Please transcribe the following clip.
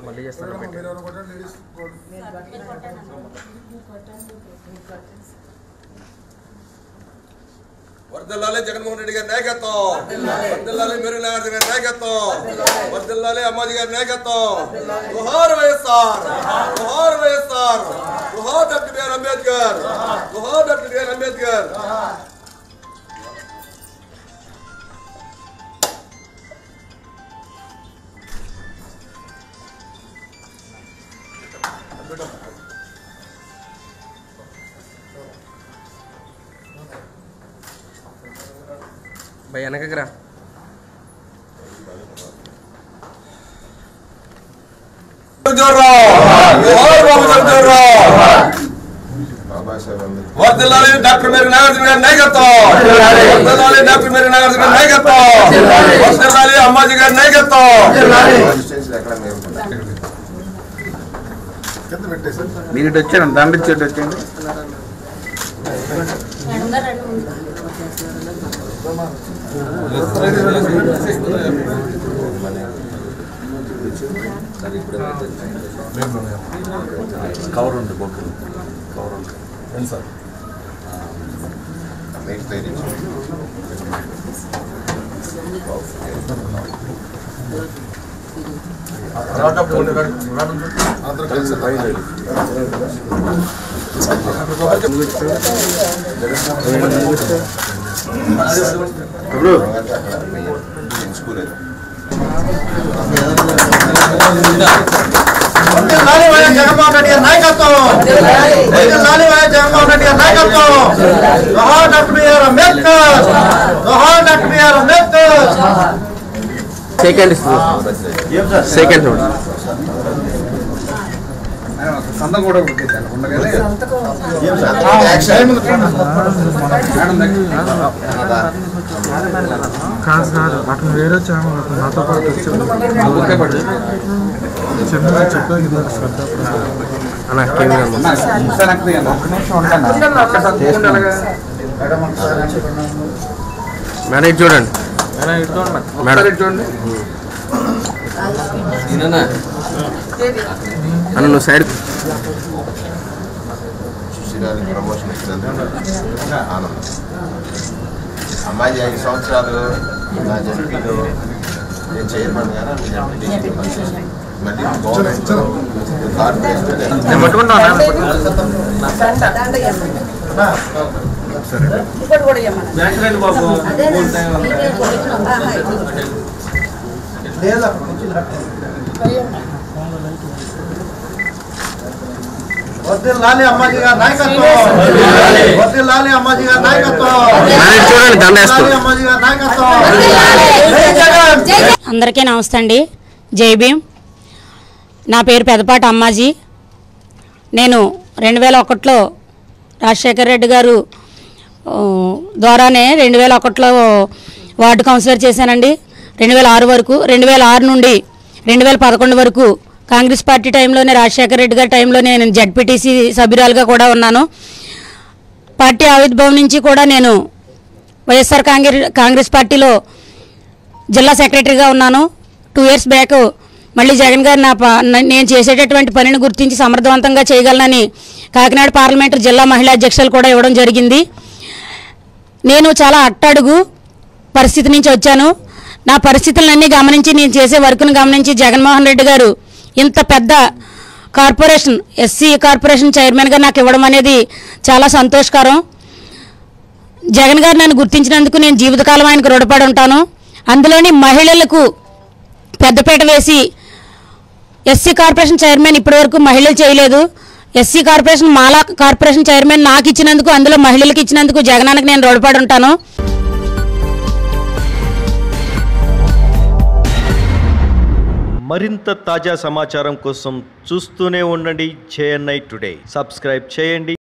మళ్ళీ చేస్తాను పెట్టి మీరు ఎవరు కొట్టండి లేడీస్ వర్దిల్లాలి జగన్మోహన్ రెడ్డి గారి నాయకత్వం వర్దిల్లాలి మీరు నాగార్జున గారి నాయకత్వం వర్దిల్లాలి అమ్మాజీ గారి నాయకత్వం జోహార్ వైఎస్ఆర్ జోహార్ వైఎస్ఆర్ జోహార్ డాక్టర్ బిఆర్ అంబేద్కర్ జోహార్ డాక్టర్ బిఆర్ అంబేద్కర్ భయ వెనకకి రా జోహార్ బాబు జోహార్ వర్దిల్లాలి డాక్టర్ మేరీ నాగార్జున గారి నాయకత్వం వర్దిల్లాలి డాక్టర్ మేరీ నాగార్జున గారి నాయకత్వం వర్దిల్లాలి అమ్మాజీ గారి నాయకత్వం కింద పెట్టేసి మీరు ఇటు వచ్చాను దండ ఇచ్చి ఇటు వచ్చండి కవర్ ఉంది బొక్కు కవర్ ఉంది అందరూ కలిసి లాలి వైఎస్ జగన్మోహన్ రెడ్డి గారి నాయకత్వం లాలి వైఎస్ జగన్మోహన్ రెడ్డి గారి నాయకత్వం జోహార్ డాక్టర్ బిఆర్ అంబేద్కర్ జోహార్ doctor B R Ambedkar second second చూడు సందం కూడా పెట్టేశాను ఉండగానే కాదు కాదు అతను వేరే ఛానల్ అతను నాతో పాటు వచ్చాడు చిన్నగా చెప్పాను కదా శ్రద్ధ అన్న కెమెరా మేడం ఇటు చూడండి మేడం చూడండి అన్న నువ్వు సైడ్ ప్రమోషన్ ఇచ్చినందుకు ఆనందం అమ్మాయి ఐదు సంవత్సరాలు నా జడ్పీలో నేను చైర్మన్ గాను జడ్పీ మళ్ళీ గవర్నమెంట్ కార్పొరేషన్ నేను పట్టుకుంటాను వద్దిల్ లాలి అమ్మాజీ గారి నాయకత్వం వద్దిల్ లాలి అమ్మాజీ గారి నాయకత్వం మేడం ఇటు చూడండి దండ వేస్తూ లాలి అమ్మాజీ గారి నాయకత్వం జై జగన్ అందరికీ నమస్తే అండి జై భీమ్ నా పేరు పెదపాటి అమ్మాజీ నేను రెండు వేల ఒకటిలో రాజశేఖర్ రెడ్డి గారు ఆ, ద్వారానే రెండు వేల ఒకటిలో వార్డు కౌన్సిలర్ చేశానండి రెండు వేల ఆరు వరకు రెండు వేల ఆరు నుండి రెండు వేల పదకొండు వరకు కాంగ్రెస్ పార్టీ టైంలోనే రాజశేఖర్ రెడ్డి గారి టైంలో నేను జడ్పీటీసీ సభ్యురాలుగా కూడా ఉన్నాను పార్టీ ఆవిర్భావం నుంచి కూడా నేను వైఎస్ఆర్ కాంగ్రెస్ కాంగ్రెస్ పార్టీలో జిల్లా సెక్రటరీగా ఉన్నాను టూ ఇయర్స్ బ్యాక్ మళ్ళీ జగన్ గారు నా ప- న- నేను చేసేటటువంటి పనిని గుర్తించి సమర్థవంతంగా చేయగలనని కాకినాడ పార్లమెంటు జిల్లా మహిళా అధ్యక్షులు కూడా ఇవ్వడం జరిగింది నేను చాలా అట్టడుగు పరిస్థితి నుంచి వచ్చాను నా పరిస్థితులన్నీ గమనించి నేను చేసే వర్క్ను గమనించి జగన్మోహన్ రెడ్డి గారు ఇంత పెద్ద కార్పొరేషన్ ఎస్సీ కార్పొరేషన్ చైర్మన్గా నాకు ఇవ్వడం అనేది చాలా సంతోషకరం జగన్ గారు నన్ను గుర్తించినందుకు నేను జీవితకాలం ఆయనకు రుణపడి ఉంటాను అందులోని మహిళలకు పెద్దపీట వేసి ఎస్సీ కార్పొరేషన్ చైర్మన్ ఇప్పటివరకు మహిళలు చేయలేదు SC corporation Mala corporation chairman నాకు ఇచ్చినందుకు అందులో మహిళలకు ఇచ్చినందుకు జగనానికి నేను రుణపడి ఉంటాను మరింత తాజా సమాచారం కోసం చూస్తూనే ఉండండి జేఎన్ఐ టుడే సబ్స్క్రైబ్ చేయండి